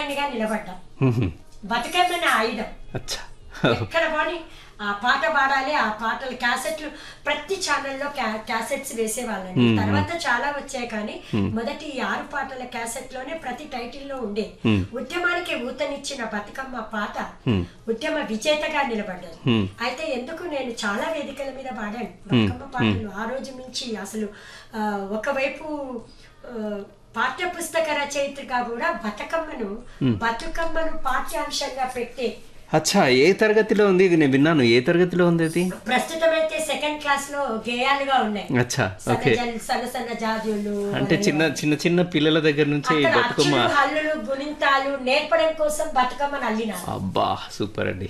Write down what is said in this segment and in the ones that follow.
యువరాణినిగా నిలబడ్డా మ్మ్. బతుకమ్మని ఆయుధం అచ్చా ఎక్కడ పోని ఆ పాట పాడాలి ఆ పాటలు క్యాసెట్లు ప్రతి ఛానల్లో క్యాసెట్స్ వేసేవాళ్ళండి తర్వాత చాలా వచ్చాయి కానీ మొదటి ఈ ఆరు పాటల క్యాసెట్ లోనే ప్రతి టైటిల్ లో ఉండే ఉద్యమానికి ఊతనిచ్చిన బతుకమ్మ పాట ఉద్యమ విజేతగా నిలబడ్డది అయితే ఎందుకు నేను చాలా వేదికల మీద పాడాను బతుకమ్మ పాటలు ఆ రోజు నుంచి అసలు ఆ, ఒకవైపు ఆ, పాఠ్య పుస్తక రచయితగా కూడా బతుకమ్మను బతుకమ్మను పాఠ్యాంశంగా పెట్టే అచ్చా ఏ తరగతిలో ఉంది ఇది నేను విన్నాను ఏ తరగతిలో ఉంది అది ప్రస్తుతం అయితే సెకండ్ క్లాస్ లో గేయాలుగా ఉన్నాయి అచ్చా సన్న ఓకే జల్- సన్న సన్న జాజులు అంటే చిన్న చిన్న చిన్న పిల్లల దగ్గర నుంచి అక్కడ బతుకమ్మ అచ్చులు హల్లులు గుణింతాలు నేర్పడం కోసం బతుకమ్మను అల్లినారు అబ్బా సూపర్ అండి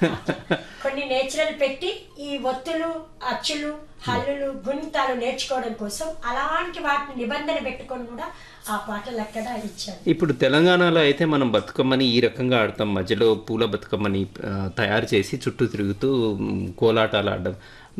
కొన్ని నేచురల్ పెట్టి ఈ ఒత్తులు అచ్చులు హల్లులు గుణింతాలు నేర్చుకోవడం కోసం అలాంటి వాటిని నిబంధన పెట్టుకొని కూడా ఆ పాటలు అక్కడ ఇచ్చారు ఇప్పుడు తెలంగాణలో అయితే మనం బతుకమ్మని ఈ రకంగా ఆడతాం మధ్యలో పూల బతుకమ్మని ఆ, తయారు చేసి చుట్టూ తిరుగుతూ మ్, కోలాటాలు ఆడడం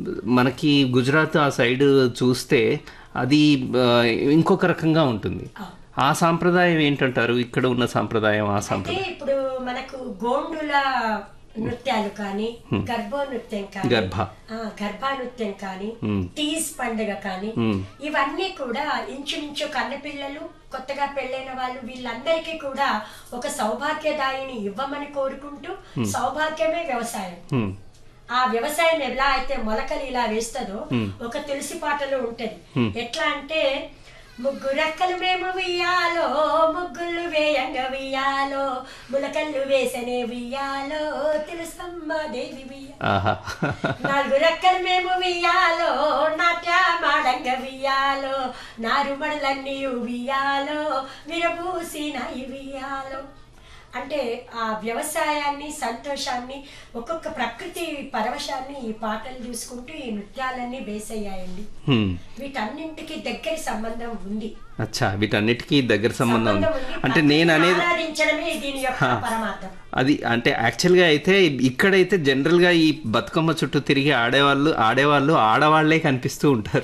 మనకి గుజరాత్ ఆ సైడ్ చూస్తే అది ఆ, ఇంకొక రకంగా ఉంటుంది ఆ సాంప్రదాయం ఏంటంటారు ఇక్కడ ఉన్న సాంప్రదాయం ఆ అయితే సాంప్రదాయం ఇప్పుడు మనకు గోండుల నృత్యాలు కానీ గర్భో నృత్యం కానీ గర్భ ఆ, గర్భా నృత్యం కానీ తీజ్ పండుగ కానీ ఇవన్నీ కూడా ఇంచుమించు కన్నపిల్లలు కొత్తగా పెళ్ళైన వాళ్ళు వీళ్ళందరికీ కూడా ఒక సౌభాగ్యదాయిని ఇవ్వమని కోరుకుంటూ సౌభాగ్యమే వ్యవసాయం హ్మ్. ఆ వ్యవసాయం ఎలా అయితే మొలకలు ఇలా వేస్తుందో ఒక తులసి పాటలో ఉంటది ఎట్లా అంటే ముగ్గురక్కలు మేము వియ్యాలో ముగ్గులు వేయంగా వియ్యాలో ములకళ్ళు వేసనే వియ్యాలో తులసమ్మ దేవి వియ్య ఆహా నాలుగు రెక్కలు మేము వియ్యాలో నాట్యమాడంగ వియ్యాలో నారుమడలన్నీ వియ్యాలో విరబూసిన వియ్యాలో అంటే ఆ వ్యవసాయాన్ని సంతోషాన్ని ఒక్కొక్క ప్రకృతి పరవశాన్ని ఈ పాటలు చూసుకుంటూ ఈ నృత్యాలన్నీ బేస్ అయ్యాయండి హ్మ్. వీటన్నింటికి దగ్గరి సంబంధం ఉంది అచ్చా వీటన్నిటికీ దగ్గర సంబంధం ఉంది సంబంధం ఉంది. అంటే నేను ప్రకృతిని అనేది ఆరాధించడమే దీని యొక్క పరమార్థం అది అంటే యాక్చువల్గా అయితే ఇక్కడైతే జనరల్గా ఈ బతుకమ్మ చుట్టూ తిరిగి ఆడేవాళ్ళు ఆడేవాళ్ళు ఆడవాళ్లే కనిపిస్తూ ఉంటారు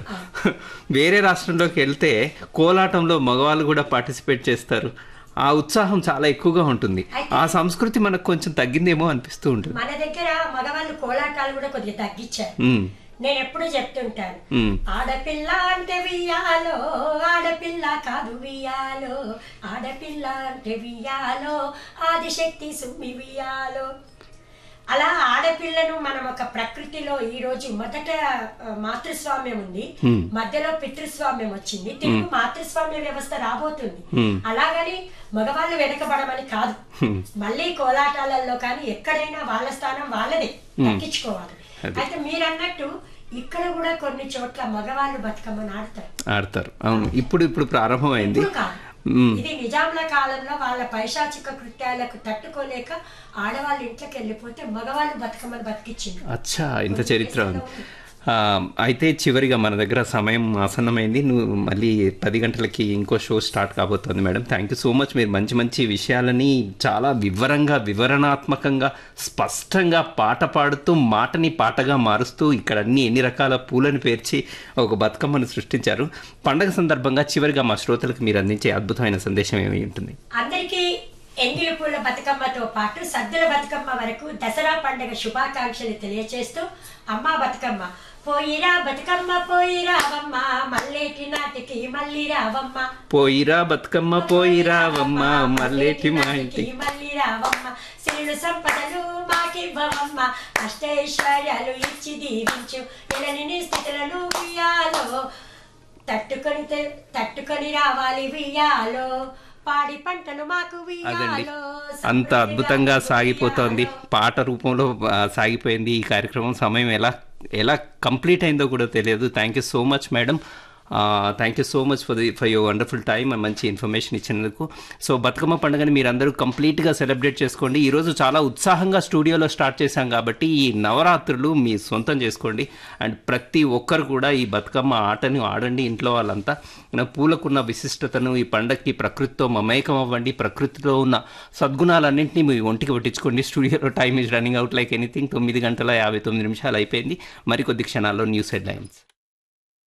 వేరే రాష్ట్రంలోకి వెళ్తే కోలాటంలో మగవాళ్ళు కూడా పార్టిసిపేట్ చేస్తారు ఆ ఉత్సాహం చాలా ఎక్కువగా ఉంటుంది ఆ సంస్కృతి మనకు కొంచెం తగ్గిందేమో అనిపిస్తూ ఉంటుంది మన దగ్గర మగవాళ్ళు కోలాటాలు కూడా కొద్దిగా తగ్గించారు ఉమ్, నేను ఎప్పుడు చెప్తుంటాను ఉమ్, ఆడపిల్ల అంటే వియ్యాలో ఆడపిల్ల కాదు వియ్యాలో ఆడపిల్ల అంటే వియ్యాలో ఆదిశక్తి సుమ్మి వియ్యాలో అలా ఆడపిల్లను మనం ఒక ప్రకృతిలో ఈ రోజు మొదట ఆ, మాతృస్వామ్యం ఉంది మధ్యలో పితృస్వామ్యం వచ్చింది తిరుగు మాతృస్వామ్య వ్యవస్థ రాబోతుంది అలాగని మగవాళ్ళు వెనకబడమని కాదు మళ్ళీ కోలాటాలలో కానీ ఎక్కడైనా వాళ్ళ స్థానం వాళ్ళదే దక్కించుకోవాలి అయితే మీరు అన్నట్టు ఇక్కడ కూడా కొన్ని చోట్ల మగవాళ్ళు బతుకమ్మని ఆడతారు ఆడతారు అవును ఇప్పుడు ఇప్పుడు ప్రారంభమైంది ఇప్పుడు కాదు ఇది నిజాంల కాలంలో వాళ్ళ పైశాచిక కృత్యాలకు తట్టుకోలేక ఆడవాళ్ళు ఇంట్లోకి వెళ్ళిపోతే మగవాళ్ళు బతుకమ్మని బతికిచ్చింది అచ్చా ఇంత చరిత్ర ఉంది ఆ, అయితే చివరిగా మన దగ్గర సమయం ఆసన్నమైంది నువ్వు మళ్ళీ పది గంటలకి ఇంకో షో స్టార్ట్ కాబోతోంది madam thank you so much మీరు మంచి మంచి విషయాలని చాలా వివరంగా వివరణాత్మకంగా స్పష్టంగా పాట పాడుతూ మాటని పాటగా మారుస్తూ ఇక్కడ అన్ని ఎన్ని రకాల పూలను పేర్చి ఒక బతుకమ్మను సృష్టించారు పండగ సందర్భంగా చివరిగా మా శ్రోతలకు మీరు అందించే అద్భుతమైన సందేశం ఏమి ఉంటుంది అందరికీ ఎంగిలి పూల బతుకమ్మతో పాటు సద్దుల బతుకమ్మ వరకు దసరా పండుగ శుభాకాంక్షలు తెలియచేస్తూ అమ్మా బతుకమ్మ పోయిరా బతుకమ్మ పోయి రావమ్మ మల్లేటి నాటికి మళ్ళీ రావమ్మ పోయిరా బతుకమ్మ పోయి రావమ్మ మల్లేటి మా ఇంటి మళ్ళీ రావమ్మ శ్రీలు సంపదలు మాకివ్వవమ్మ అష్టైశ్వర్యాలు ఇచ్చి దీవించు ఇలని స్థితులను వియ్యాలో తట్టుకొని తె- తట్టుకొని రావాలి వియ్యాలో పాడి పంటలు మాకు అదండి వియ్యాలో అంత అద్భుతంగా సాగిపోతోంది పాట రూపంలో ఆ, సాగిపోయింది ఈ కార్యక్రమం సమయం ఎలా ఎలా కంప్లీట్ అయిందో కూడా తెలియదు thank you so much madam thank you so much for the for your wonderful time మంచి ఇన్ఫర్మేషన్ ఇచ్చినందుకు సో బతుకమ్మ పండుగని మీరందరూ కంప్లీట్గా సెలబ్రేట్ చేసుకోండి ఈరోజు చాలా ఉత్సాహంగా స్టూడియోలో స్టార్ట్ చేశాం కాబట్టి ఈ నవరాత్రులు మీ సొంతం చేసుకోండి అండ్ ప్రతి ఒక్కరు కూడా ఈ బతుకమ్మ ఆటని ఆడండి ఇంట్లో వాళ్ళంతా నా పూలకున్న విశిష్టతను ఈ పండగకి ప్రకృతితో మమేకం అవ్వండి ప్రకృతిలో ఉన్న సద్గుణాలన్నింటినీ మీ ఒంటికి పట్టించుకోండి స్టూడియోలో time is running out like anything తొమ్మిది గంటల యాభై తొమ్మిది నిమిషాలు అయిపోయింది మరికొద్ది క్షణాల్లో న్యూస్ హెడ్లైన్స్